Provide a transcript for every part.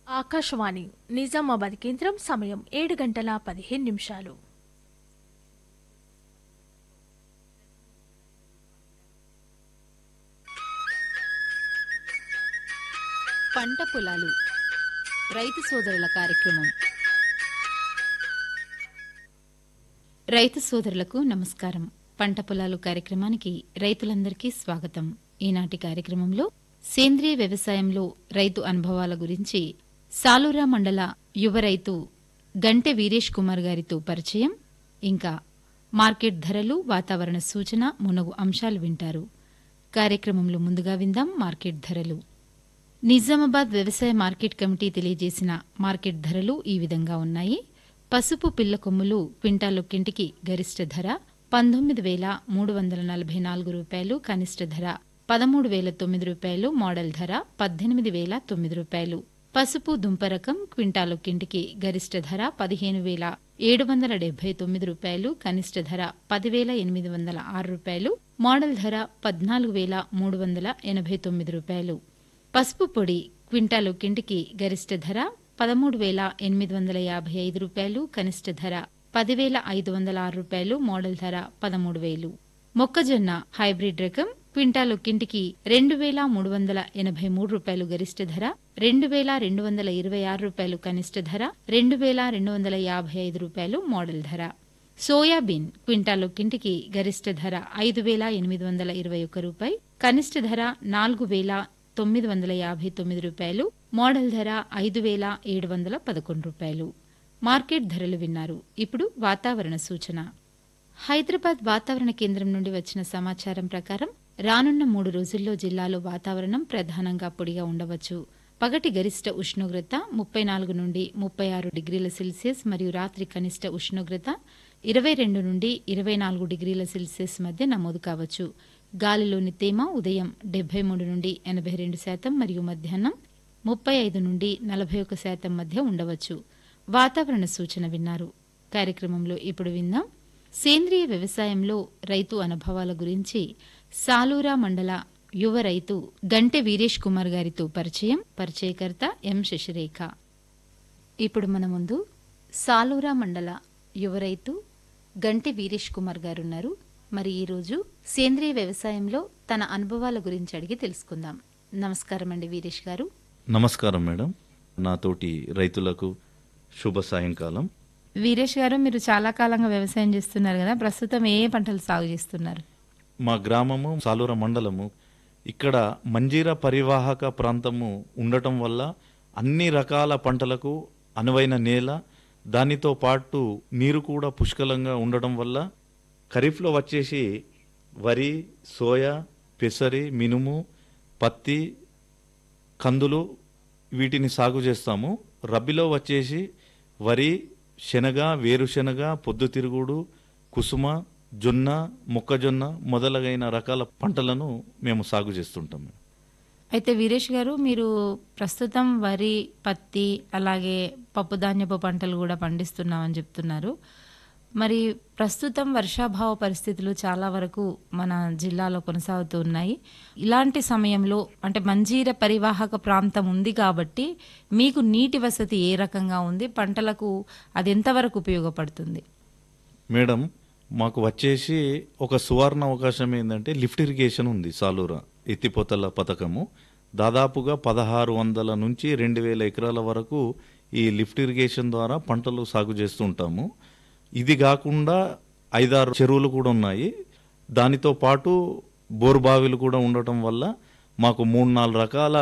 ఆకాశవాణి నిజామాబాద్ కేంద్రం సమయం ఏడు గంటల పదిహేను నిమిషాలు పంట పొలాలు రైతు సోదరుల కార్యక్రమం రైతు సోదరులకు నమస్కారం పంట పొలాలు కార్యక్రమానికి రైతులందరికీ స్వాగతం ఈనాటి కార్యక్రమంలో సేంద్రియ వ్యవసాయంలో రైతు అనుభవాల గురించి సాలూరా మండల యువ రైతు గంటె వీరేష్ కుమార్ గారితో పరిచయం ఇంకా మార్కెట్ ధరలు వాతావరణ సూచన మునగు అంశాలు వింటారు కార్యక్రమంలో ముందుగా విందాం మార్కెట్ ధరలు నిజామాబాద్ వ్యవసాయ మార్కెట్ కమిటీ తెలియజేసిన మార్కెట్ ధరలు ఈ విధంగా ఉన్నాయి పసుపు పిల్ల కొమ్ములు క్వింటాలొక్కింటికి గరిష్ట ధర పంతొమ్మిది వేల మూడు వందల నలభై నాలుగు రూపాయలు కనిష్ట ధర పదమూడు వేల తొమ్మిది రూపాయలు మోడల్ ధర పద్దెనిమిది వేల తొమ్మిది రూపాయలు పసుపు దుంప రకం క్వింటాలొక్కింటికి గరిష్ట ధర పదిహేను వేల ఏడు వందల డెబ్బై తొమ్మిది రూపాయలు కనిష్ట ధర పదివేల ఎనిమిది వందల ఆరు రూపాయలు మోడల్ ధర పద్నాలుగు వేల మూడు వందల ఎనభై తొమ్మిది రూపాయలు పసుపు పొడి క్వింటాలు కింటికి గరిష్ట ధర పదమూడు వేల ఎనిమిది వందల యాభై ఐదు రూపాయలు కనిష్ట ధర పదివేల ఐదు వందల ఆరు రూపాయలు మోడల్ ధర పదమూడు వేలు మొక్కజొన్న హైబ్రిడ్ రకం క్వింటాలు కింటికి రెండు వేల మూడు వందల ఎనభై మూడు రూపాయలు గరిష్ట ధర రెండు వేల రెండు వందల ఇరవై ఆరు రూపాయలు కనిష్ట ధర రెండు వేల రెండు వందల యాభై ఐదు రూపాయలు మోడల్ ధర సోయాబీన్ క్వింటాలు కింటికి గరిష్ట ధర ఐదు వేల ఎనిమిది వందల ఇరవై ఒక్క రూపాయి కనిష్ట ధర నాలుగు వేల తొమ్మిది వందల యాభై తొమ్మిది రూపాయలు మోడల్ ధర ఐదు వేల ఏడు వందల పదకొండు రూపాయలు మార్కెట్ ధరలు విన్నారు ఇప్పుడు వాతావరణ సూచన హైదరాబాద్ వాతావరణ కేంద్రం నుండి వచ్చిన సమాచారం ప్రకారం రానున్న మూడు రోజుల్లో జిల్లాలో వాతావరణం ప్రధానంగా పొడిగా ఉండవచ్చు పగటి గరిష్ట ఉష్ణోగ్రత ముప్పై నాలుగు నుండి ముప్పై ఆరు డిగ్రీల సెల్సియస్ మరియు రాత్రి కనిష్ట ఉష్ణోగ్రత ఇరవై రెండు నుండి ఇరవై నాలుగు డిగ్రీల సెల్సియస్ మధ్య నమోదు కావచ్చు గాలిలోని తేమ ఉదయం డెబ్బై మూడు నుండి ఎనభై రెండు శాతం మరియు మధ్యాహ్నం ముప్పై ఐదు నుండి నలభై ఒక శాతం మధ్య ఉండవచ్చు వాతావరణ సూచన విన్నారు కార్యక్రమంలో ఇప్పుడు విందాం సేంద్రియ వ్యవసాయంలో రైతు అనుభవాల గురించి సాలూరా మండల యువ రైతు గంటె వీరేష్ కుమార్ గారితో పరిచయం పరిచయకర్త ఎం శశిరేఖ ఇప్పుడు మన ముందు సాలూరా మండల యువ రైతు గంటె వీరేష్ కుమార్ గారు ఉన్నారు మరి ఈరోజు సేంద్రియ వ్యవసాయంలో తన అనుభవాల గురించి అడిగి తెలుసుకుందాం నమస్కారం అండి వీరేష్ గారు నమస్కారం మేడం నాతోటి రైతులకు శుభ సాయంకాలం వీరేష్ గారు మీరు చాలా కాలంగా వ్యవసాయం చేస్తున్నారు కదా ప్రస్తుతం ఏ పంటలు సాగు చేస్తున్నారు మా గ్రామము సాలూర మండలము ఇక్కడ మంజీరా పరివాహక ప్రాంతము ఉండటం వల్ల అన్ని రకాల పంటలకు అనువైన నేల దానితో పాటు నీరు కూడా పుష్కలంగా ఉండటం వల్ల ఖరీఫ్లో వచ్చేసి వరి సోయా పెసరి మినుము పత్తి కందులు వీటిని సాగు చేస్తాము రబీలో వచ్చేసి వరి శనగ వేరుశనగ పొద్దుతిరుగుడు కుసుమ జొన్న మొక్కజొన్న మొదలగైన రకాల పంటలను మేము సాగు చేస్తుంటాం అయితే వీరేష్ గారు మీరు ప్రస్తుతం వరి పత్తి అలాగే పప్పు ధాన్యపు పంటలు కూడా పండిస్తున్నామని చెప్తున్నారు మరి ప్రస్తుతం వర్షాభావ పరిస్థితులు చాలా వరకు మన జిల్లాలో కొనసాగుతూ ఉన్నాయి ఇలాంటి సమయంలో అంటే మంజీర పరివాహక ప్రాంతం ఉంది కాబట్టి మీకు నీటి వసతి ఏ రకంగా ఉంది పంటలకు అది ఎంతవరకు ఉపయోగపడుతుంది మేడం మాకు వచ్చేసి ఒక సువర్ణ అవకాశం ఏంటంటే లిఫ్ట్ ఇరిగేషన్ ఉంది సాలూర ఎత్తిపోతల పథకము దాదాపుగా పదహారు వందల నుంచి రెండు వేల ఎకరాల వరకు ఈ లిఫ్ట్ ఇరిగేషన్ ద్వారా పంటలు సాగు చేస్తుంటాము ఇది కాకుండా ఐదారు చెరువులు కూడా ఉన్నాయి దానితో పాటు బోరుబావిలు కూడా ఉండటం వల్ల మాకు మూడు నాలుగు రకాల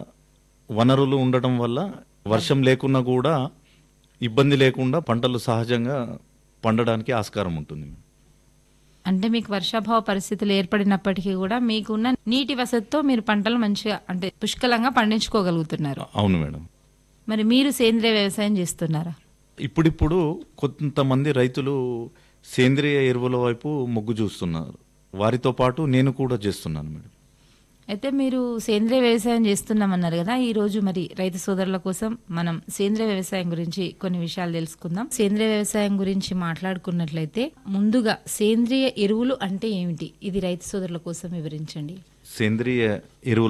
వనరులు ఉండటం వల్ల వర్షం లేకున్నా కూడా ఇబ్బంది లేకుండా పంటలు సహజంగా పండడానికి ఆస్కారం ఉంటుంది అంటే మీకు వర్షాభావ పరిస్థితులు ఏర్పడినప్పటికీ కూడా మీకున్న నీటి వసతితో మీరు పంటలు మంచిగా అంటే పుష్కలంగా పండించుకోగలుగుతున్నారు అవును మేడం మరి మీరు సేంద్రియ వ్యవసాయం చేస్తున్నారా ఇప్పుడిప్పుడు కొంతమంది రైతులు సేంద్రియ ఎరువుల వైపు మొగ్గు చూస్తున్నారు వారితో పాటు నేను కూడా చేస్తున్నాను మేడం అయితే మీరు సేంద్రియ వ్యవసాయం చేస్తున్నామన్నారు కదా ఈ రోజు మరి రైతు సోదరుల కోసం మనం సేంద్రియ వ్యవసాయం గురించి కొన్ని విషయాలు తెలుసుకుందాం సేంద్రియ వ్యవసాయం గురించి మాట్లాడుకున్నట్లయితే ముందుగా సేంద్రియ ఎరువులు అంటే ఏమిటి ఇది రైతు సోదరుల కోసం వివరించండి సేంద్రియ ఎరువుల